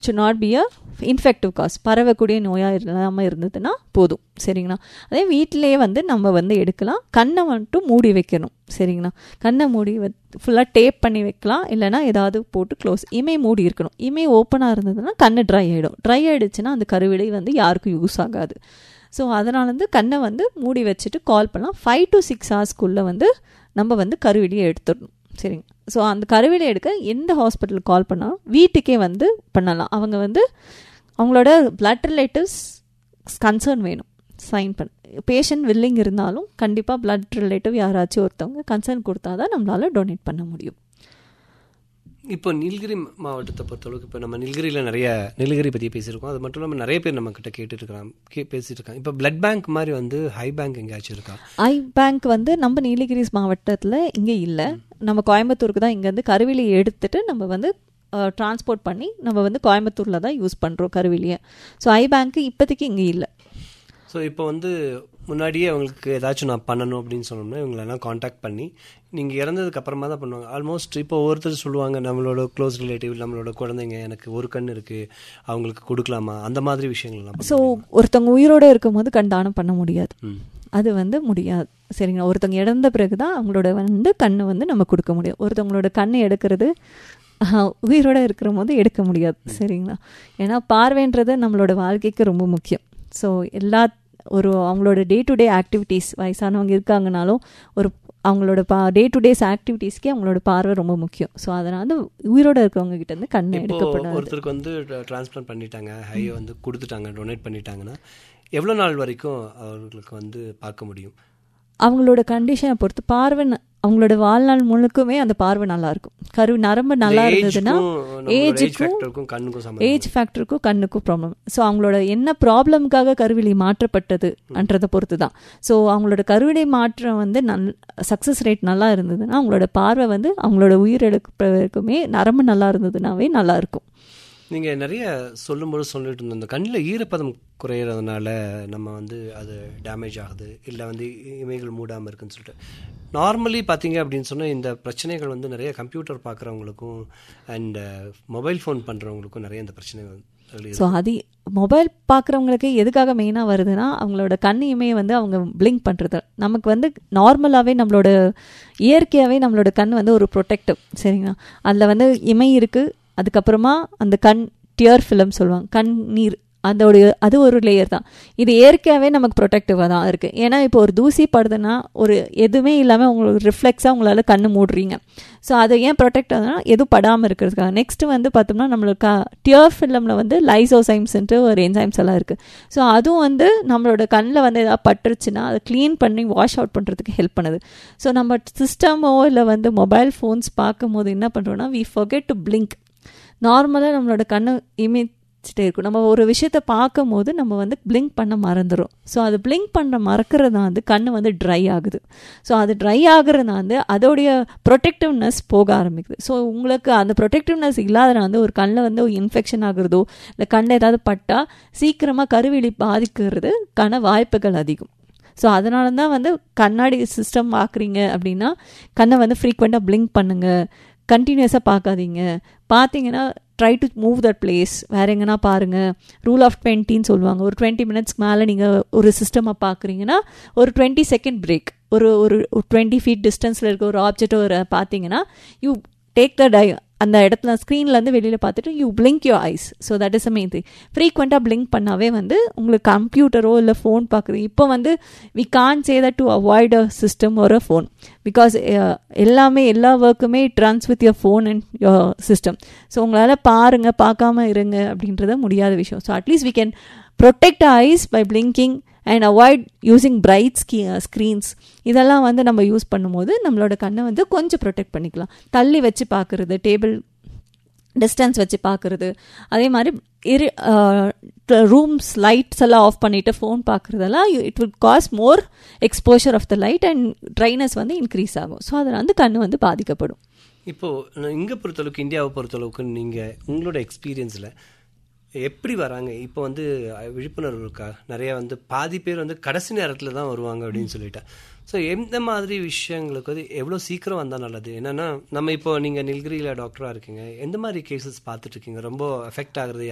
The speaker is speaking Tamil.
should not be a infective cause பரவக்கூடிய நோயாக இல்லாமல் இருந்ததுன்னா போதும் சரிங்களா அதே வீட்டிலேயே வந்து நம்ம வந்து எடுக்கலாம் கண்ணை மட்டும் மூடி வைக்கணும் சரிங்களா கண்ணை மூடி ஃபுல்லாக டேப் பண்ணி வைக்கலாம் இல்லைனா ஏதாவது போட்டு க்ளோஸ் இமை மூடி இருக்கணும் இமை ஓப்பனாக இருந்ததுன்னா கண்ணு ட்ரை ஆகிடும் ட்ரை ஆகிடுச்சுன்னா அந்த கருவிடை வந்து யாருக்கும் யூஸ் ஆகாது ஸோ அதனால் வந்து கண்ணை வந்து மூடி வச்சுட்டு கால் பண்ணலாம் ஃபைவ் டு சிக்ஸ் ஹவர்ஸ்க்குள்ளே வந்து நம்ம வந்து கருவிலியை எடுத்துடணும் சரிங்க ஸோ அந்த கருவிலை எடுக்க எந்த ஹாஸ்பிட்டலுக்கு கால் பண்ணாலும் வீட்டுக்கே வந்து பண்ணலாம் அவங்க வந்து அவங்களோட பிளட் ரிலேட்டிவ்ஸ் கன்சர்ன் வேணும் சைன் பண்ண பேஷண்ட் வில்லிங் இருந்தாலும் கண்டிப்பாக பிளட் ரிலேட்டிவ் யாராச்சும் ஒருத்தவங்க கன்சர்ன் கொடுத்தா தான் நம்மளால் டொனேட் பண்ண முடியும் இப்போ நீலகிரி மாவட்டத்தை பொறுத்தளவுக்கு இப்போ நம்ம நீலகிரியில் நிறைய நீலகிரி பற்றி பேசியிருக்கோம் அது மட்டும் இல்லாமல் நிறைய பேர் நம்ம கிட்ட கேட்டுட்டு இருக்கிறாங்க கே பேசிட்டு இருக்காங்க இப்போ பிளட் பேங்க் மாதிரி வந்து ஹை பேங்க் எங்கேயாச்சும் இருக்கா ஐ பேங்க் வந்து நம்ம நீலகிரிஸ் மாவட்டத்தில் இங்கே இல்லை நம்ம கோயம்புத்தூருக்கு தான் இங்கேருந்து கருவிலி எடுத்துட்டு நம்ம வந்து டிரான்ஸ்போர்ட் பண்ணி நம்ம வந்து கோயம்புத்தூரில் தான் யூஸ் பண்ணுறோம் கருவிலியை ஸோ ஐ பேங்க்கு இப்போதைக்கு இங்கே இல்லை ஸோ இப்போ வந்து முன்னாடியே அவங்களுக்கு ஏதாச்சும் நான் பண்ணணும் அப்படின்னு சொன்னோம்னா இவங்களெல்லாம் காண்டாக்ட் பண்ணி நீங்கள் இறந்ததுக்கு அப்புறமா தான் பண்ணுவாங்க ஆல்மோஸ்ட் இப்போ ஒருத்தர் சொல்லுவாங்க நம்மளோட க்ளோஸ் ரிலேட்டிவ் நம்மளோட குழந்தைங்க எனக்கு ஒரு கண் இருக்குது அவங்களுக்கு கொடுக்கலாமா அந்த மாதிரி விஷயங்கள்லாம் ஸோ ஒருத்தவங்க உயிரோடு இருக்கும்போது கண் தானம் பண்ண முடியாது ம் அது வந்து முடியாது சரிங்களா ஒருத்தவங்க இறந்த பிறகு தான் அவங்களோட வந்து கண்ணை வந்து நம்ம கொடுக்க முடியும் ஒருத்தவங்களோட கண்ணை எடுக்கிறது ஆஹ், உயிரோட இருக்கிற போது எடுக்க முடியாது சரிங்களா ஏன்னா பார்வைன்றது நம்மளோட வாழ்க்கைக்கு ரொம்ப முக்கியம் ஸோ எல்லா ஒரு அவங்களோட டே டு டே ஆக்டிவிட்டீஸ் வயசானவங்க இருக்காங்கனாலும் ஒரு அவங்களோட பா டே டு டேஸ் ஆக்டிவிட்டீஸ்க்கே அவங்களோட பார்வை ரொம்ப முக்கியம் ஸோ அதனால் வந்து உயிரோட இருக்கிறவங்க கிட்ட இருந்து கண்ணை இப்போ எடுக்கப்படாது ஒருத்தருக்கு வந்து டிரான்ஸ்பிளான்ட் பண்ணிட்டாங்க ஹை வந்து கொடுத்துட்டாங்க டொனேட் பண்ணிட்டாங்கன்னா எவ்வளோ நாள் வரைக்கும் அவர்களுக்கு வந்து பார்க்க முடியும் அவங்களோட கண்டிஷனை பொறுத்து பார்வை ந- அவங்களோட வாழ்நாள் முழுக்குமே அந்த பார்வை நல்லா இருக்கும் கரு நரம்பு நல்லா இருந்ததுன்னா ஏஜ் ஏஜுக்கும் ஃபேக்டருக்கும் கண்ணுக்கும் சம்மந்தம் ஏஜ் ஃபேக்டருக்கும் கண்ணுக்கும் ப்ராப்ளம் ஸோ அவங்களோட என்ன ப்ராப்ளம்காக கருவிழி மாற்றப்பட்டது அன்றதை பொறுத்து தான் ஸோ அவங்களோட கருவிடை மாற்றம் வந்து நல் சக்ஸஸ் ரேட் நல்லா இருந்ததுன்னா அவங்களோட பார்வை வந்து அவங்களோட உயிரிழப்புக்குமே நரம்பு நல்லா இருந்ததுனாவே நல்லா இருக்கும் நீங்கள் நிறைய சொல்லும்போது சொல்லிட்டு இருந்தோம் இந்த கண்ணில் ஈரப்பதம் குறையிறதுனால நம்ம வந்து அது டேமேஜ் ஆகுது இல்லை வந்து இமைகள் மூடாமல் இருக்குன்னு சொல்லிட்டு நார்மலி பார்த்தீங்க அப்படின்னு சொன்னால் இந்த பிரச்சனைகள் வந்து நிறைய கம்ப்யூட்டர் பார்க்குறவங்களுக்கும் அண்ட் மொபைல் ஃபோன் பண்ணுறவங்களுக்கும் நிறைய இந்த பிரச்சனைகள் இருக்கு. ஸோ அது மொபைல் பார்க்குறவங்களுக்கு எதுக்காக மெயினாக வருதுன்னா அவங்களோட கண் இமையை வந்து அவங்க பிளிங்க் பண்ணுறது நமக்கு வந்து நார்மலாகவே நம்மளோட இயற்கையாகவே நம்மளோட கண் வந்து ஒரு ப்ரொடெக்டிவ் சரிங்களா அதில் வந்து இமை இருக்குது அதுக்கப்புறமா அந்த கண் டியர் ஃபிலம் சொல்லுவாங்க கண் நீர் அதோடைய அது ஒரு லேயர் தான் இது இயற்கையாகவே நமக்கு ப்ரொடெக்டிவாக தான் இருக்குது ஏன்னா இப்போ ஒரு தூசி படுதுன்னா ஒரு எதுவுமே இல்லாமல் உங்களுக்கு ரிஃப்ளெக்ஸாக உங்களால் கண்ணு மூடுறீங்க ஸோ அதை ஏன் ப்ரொடெக்ட் ஆகுதுன்னா எதுவும் படாமல் இருக்கிறதுக்காக நெக்ஸ்ட் வந்து பார்த்தோம்னா நம்மளுக்கு டியர் ஃபில்லமில் வந்து லைசோசைம்ஸ்ன்ட்டு ஒரு என்சைம்ஸ் எல்லாம் இருக்குது ஸோ அதுவும் வந்து நம்மளோட கண்ணில் வந்து எதாவது பட்டுருச்சுன்னா அதை க்ளீன் பண்ணி வாஷ் அவுட் பண்ணுறதுக்கு ஹெல்ப் பண்ணுது ஸோ நம்ம சிஸ்டமோ இல்லை வந்து மொபைல் ஃபோன்ஸ் பார்க்கும்போது என்ன பண்ணுறோன்னா வி forget டு blink நார்மலாக நம்மளோட கண்ணு இமேஜ்ட்டே இருக்கும் நம்ம ஒரு விஷயத்த பார்க்கும் போது நம்ம வந்து blink பண்ண மறந்துடும் ஸோ அது blink பண்ண மறக்கிறது வந்து கண்ணு வந்து ட்ரை ஆகுது ஸோ அது ட்ரை ஆகுறது வந்து அதோடைய ப்ரொடெக்டிவ்னஸ் போக ஆரம்பிக்குது ஸோ உங்களுக்கு அந்த ப்ரொடெக்டிவ்னஸ் இல்லாதனால வந்து ஒரு கண்ணில் வந்து இன்ஃபெக்ஷன் ஆகுறதோ இல்லை கண்ணில் ஏதாவது பட்டால் சீக்கிரமாக கருவிழி பாதிக்கிறதுக்கான வாய்ப்புகள் அதிகம் ஸோ அதனால தான் வந்து கண்ணாடி சிஸ்டம் பார்க்குறீங்க அப்படின்னா கண்ணை வந்து ஃப்ரீக்வெண்ட்டாக blink பண்ணுங்க கண்டினியூஸாக பார்க்காதீங்க பார்த்தீங்கன்னா try to move that place வேற எங்கன்னா பாருங்கள் ரூல் ஆஃப் டுவெண்ட்டின்னு சொல்லுவாங்க ஒரு டுவெண்ட்டி மினிட்ஸ்க்கு மேலே நீங்கள் ஒரு சிஸ்டமாக பார்க்குறீங்கன்னா ஒரு டுவெண்ட்டி செகண்ட் பிரேக் ஒரு ஒரு டுவெண்ட்டி ஃபீட் டிஸ்டன்ஸில் இருக்க ஒரு ஆப்ஜெக்ட் ஒரு பார்த்தீங்கன்னா யூ டேக் த டை அந்த இடத்துல ஸ்க்ரீன்லேருந்து வெளியில் பார்த்துட்டு you blink your eyes so that is a main thing ஃப்ரீக்வெண்ட்டாக blink பண்ணாவே வந்து உங்களுக்கு கம்ப்யூட்டரோ இல்லை ஃபோன் பார்க்குறது இப்போ வந்து we can't say that to avoid a system ஒரு ஃபோன் பிகாஸ் எல்லாமே எல்லா ஒர்க்குமே it runs with your phone and your system so உங்களால் பாருங்கள் பார்க்காம இருங்க அப்படின்றத முடியாத விஷயம் so at least we can protect eyes by blinking and avoid using bright ski screens இதெல்லாம் வந்து நம்ம யூஸ் பண்ணும்போது நம்மளோட கண்ணை வந்து கொஞ்சம் ப்ரொடெக்ட் பண்ணிக்கலாம் தள்ளி வச்சு பார்க்குறது டேபிள் டிஸ்டன்ஸ் வச்சு பார்க்குறது அதே மாதிரி இரு ரூம்ஸ் லைட்ஸ் எல்லாம் ஆஃப் பண்ணிவிட்டு ஃபோன் பார்க்குறதெல்லாம் it will cause more exposure of the light and dryness வந்து இன்க்ரீஸ் ஆகும் ஸோ அதில் வந்து கண் வந்து பாதிக்கப்படும் இப்போது இங்கே பொறுத்தளவுக்கு இந்தியாவை பொறுத்தளவுக்கு நீங்கள் உங்களோட எக்ஸ்பீரியன்ஸில் எப்படி வராங்க இப்போ வந்து விழிப்புணர்வு இருக்கா நிறைய வந்து பாதி பேர் வந்து கடைசி நேரத்தில் தான் வருவாங்க அப்படின்னு சொல்லிட்டு ஸோ எந்த மாதிரி விஷயங்களுக்கு வந்து எவ்வளோ சீக்கிரம் வந்தால் நல்லது என்னென்னா நம்ம இப்போ நீங்கள் நில்கிரியில் டாக்டராக இருக்கீங்க எந்த மாதிரி கேசஸ் பார்த்துட்டு இருக்கீங்க ரொம்ப எஃபெக்ட் ஆகுறது